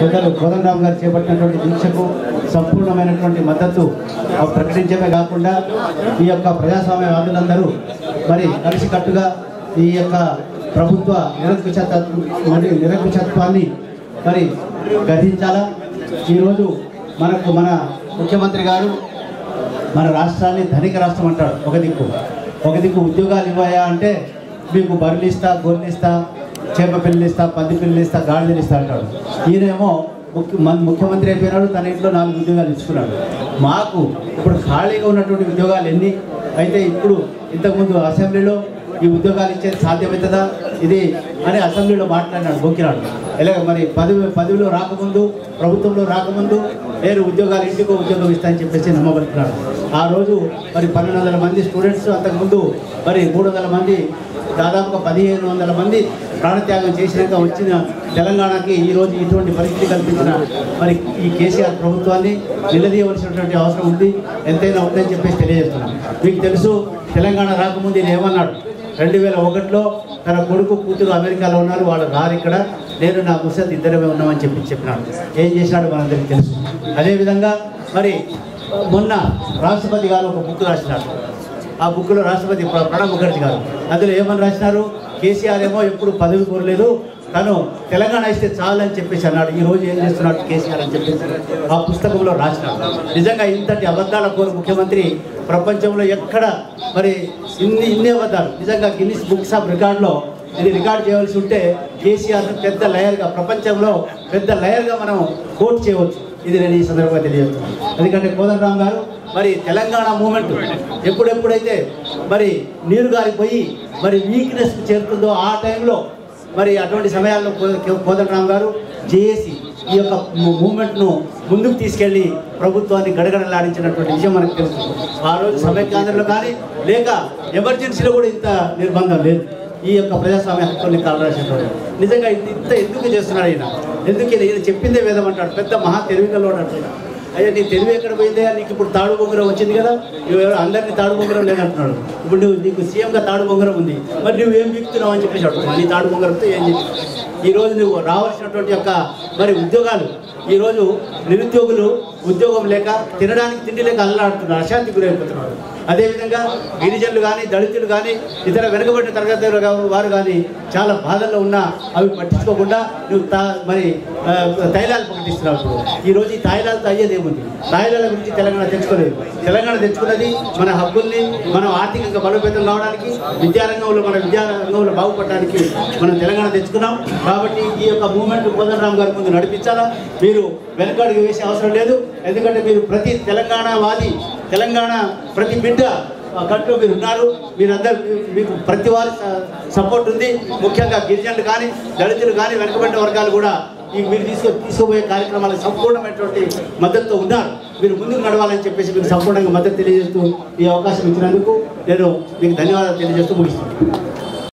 పెద్దలు కోదండరామ్ గారు చేపట్టినటువంటి దీక్షకు సంపూర్ణమైనటువంటి మద్దతు ప్రకటించడమే కాకుండా ఈ యొక్క ప్రజాస్వామ్యవాదులందరూ మరి కలిసికట్టుగా ఈ యొక్క ప్రభుత్వ నిరంకుశత మరి నిరంకుశత్వాన్ని మరి గ్రహించాలా ఈరోజు మనకు మన ముఖ్యమంత్రి గారు మన రాష్ట్రాన్ని ధనిక రాష్ట్రం అంటాడు ఒక దిక్కు ఒక దిక్కు ఉద్యోగాలు ఇవ్వాయా అంటే మీకు బర్రెలు ఇస్తా గొర్రెలు ఇస్తా చేప పిల్లలు ఇస్తా పంది పిల్లలు ఇస్తా గాడిదలు ఇస్తా అంటాడు ఈయనేమో ముఖ్య మన ముఖ్యమంత్రి అయిపోయినాడు తన ఇంట్లో నాలుగు ఉద్యోగాలు ఇచ్చుకున్నాడు మాకు ఇప్పుడు ఖాళీగా ఉన్నటువంటి ఉద్యోగాలు ఎన్ని అయితే ఇప్పుడు ఇంతకుముందు అసెంబ్లీలో ఈ ఉద్యోగాలు ఇచ్చేది సాధ్యమవుతుందా ఇది అని అసెంబ్లీలో మాట్లాడినాడు బొక్కినాడు ఎలాగ మరి పదవి పదవిలో రాకముందు ప్రభుత్వంలో రాకముందు నేను ఉద్యోగాలు ఇంటికో ఉద్యోగం ఇస్తానని చెప్పేసి నమ్మబడుతున్నాడు ఆ రోజు మరి పన్నెండు వందల మంది స్టూడెంట్స్ అంతకుముందు మరి మూడు వందల మంది దాదాపుగా పదిహేను వందల మంది ప్రాణత్యాగం చేసినాక వచ్చిన తెలంగాణకి ఈరోజు ఇటువంటి పరిస్థితి కల్పించిన మరి ఈ కేసీఆర్ ప్రభుత్వాన్ని నిలదీయవలసినటువంటి అవసరం ఉంది ఎంతైనా ఉందని చెప్పేసి తెలియజేస్తున్నాను మీకు తెలుసు తెలంగాణ రాకముందు ఈయన ఏమన్నాడు రెండు వేల ఒకటిలో తన కొడుకు కూతురు అమెరికాలో ఉన్నారు వాళ్ళు రారు ఇక్కడ నేను నా ముసలి ఇద్దరమే ఉన్నామని చెప్పి చెప్పినాడు ఏం చేసినాడు మనందరికీ తెలుసు అదేవిధంగా మరి మొన్న రాష్ట్రపతి గారు ఒక బుక్ రాసినారు ఆ బుక్లో రాష్ట్రపతి ప్ర- ప్రణబ్ ముఖర్జీ గారు అందులో ఏమని రాసినారు కేసీఆర్ ఏమో ఎప్పుడు పదవి కోరలేదు తను తెలంగాణ ఇస్తే చాలని చెప్పేసి అన్నాడు ఈ రోజు ఏం చేస్తున్నాడు కేసీఆర్ అని చెప్పేసి ఆ పుస్తకంలో రాసినాడు నిజంగా ఇంతటి అబద్ధాల కోరు ముఖ్యమంత్రి ప్రపంచంలో ఎక్కడ మరి ఇన్ని ఇన్ని అబద్ధాలు నిజంగా గిన్నిస్ బుక్స్ ఆఫ్ రికార్డులో ఇది రికార్డ్ చేయవలసి ఉంటే కేసీఆర్ పెద్ద లయర్గా ప్రపంచంలో పెద్ద లయర్గా మనం కోట్ చేయవచ్చు ఇది నేను ఈ సందర్భంగా తెలియజేస్తున్నాను ఎందుకంటే కోదండరామ్ గారు మరి తెలంగాణ మూమెంట్ ఎప్పుడెప్పుడైతే మరి నీరు గారిపోయి మరి వీక్నెస్ చేరుతుందో ఆ టైంలో మరి అటువంటి సమయాల్లో కో- కోదండరామ్ గారు జేఏసీ ఈ యొక్క మూ- మూమెంట్ను ముందుకు తీసుకెళ్లి ప్రభుత్వాన్ని గడగడలాడించినటువంటి విషయం మనకు తెలుసు ఆ రోజు సమైక్యాంధ్రలో కానీ లేక ఎమర్జెన్సీలో కూడా ఇంత నిర్బంధం లేదు ఈ యొక్క ప్రజాస్వామ్య హక్కుల్ని కాలరాసినటువంటి నిజంగా ఇంత ఇంత ఎందుకు చేస్తున్నాడు ఈయన ఎందుకు ఈయన ఈయన చెప్పిందే వేదం అంటాడు పెద్ద మహా తెలివిగలో అంటాడు అయ్యా నీ తెలివి ఎక్కడ పోయిందే నీకు ఇప్పుడు తాడు బొంగరం వచ్చింది కదా నువ్వు ఎవరు అందరినీ తాడు బొంగరం లేదంటున్నాడు ఇప్పుడు నువ్వు నీకు సీఎంగా తాడు బొంగరం ఉంది మరి నువ్వు ఏం బిక్తున్నావు అని చెప్పేసి అడుగుతున్నావు నీ తాడు బొంగరంతో ఏం చెప్పి ఈరోజు నువ్వు రావాల్సినటువంటి యొక్క మరి ఉద్యోగాలు ఈరోజు నిరుద్యోగులు ఉద్యోగం లేక తినడానికి తిండి లేక అల్లాడుతున్నారు అశాంతి గురైపోతున్నారు అదేవిధంగా గిరిజనులు కానీ దళితులు కానీ ఇతర వెనుకబడిన తరగతి వారు కానీ చాలా బాధల్లో ఉన్నా అవి పట్టించుకోకుండా నువ్వు తా మరి ఆ, తైలాలు ప్రకటిస్తున్నావు ఇప్పుడు. ఈ రోజు ఈ తాయిలాలతో అయ్యేది ఏముంది తాయిలాల గురించి తెలంగాణ తెచ్చుకోలేదు తెలంగాణ తెచ్చుకున్నది మన హక్కుల్ని మనం ఆర్థికంగా బలోపేతం కావడానికి విద్యారంగంలో మన విద్యారంగంలో బాగుపడడానికి మనం తెలంగాణ తెచ్చుకున్నాం కాబట్టి ఈ యొక్క మూమెంట్ కోదండరామ్ గారి ముందు నడిపించాలా మీరు వెనకడుగు వేసే అవసరం లేదు ఎందుకంటే మీరు ప్రతి తెలంగాణ వాది తెలంగాణ ప్రతి బిడ్డ ఆ కంట్లో మీరు ఉన్నారు మీరందరూ మీకు ప్రతి వారి సపోర్ట్ ఉంది ముఖ్యంగా గిరిజనులు కానీ దళితులు కానీ వెనుకబడిన వర్గాలు కూడా ఈ మీరు తీసుకో తీసుకోబోయే కార్యక్రమాలకు సంపూర్ణమైనటువంటి మద్దతుతో ఉన్నారు మీరు ముందుకు నడవాలని చెప్పేసి మీకు సంపూర్ణంగా మద్దతు తెలియజేస్తూ ఈ అవకాశం ఇచ్చినందుకు నేను మీకు ధన్యవాదాలు తెలియజేస్తూ ముగిస్తున్నాను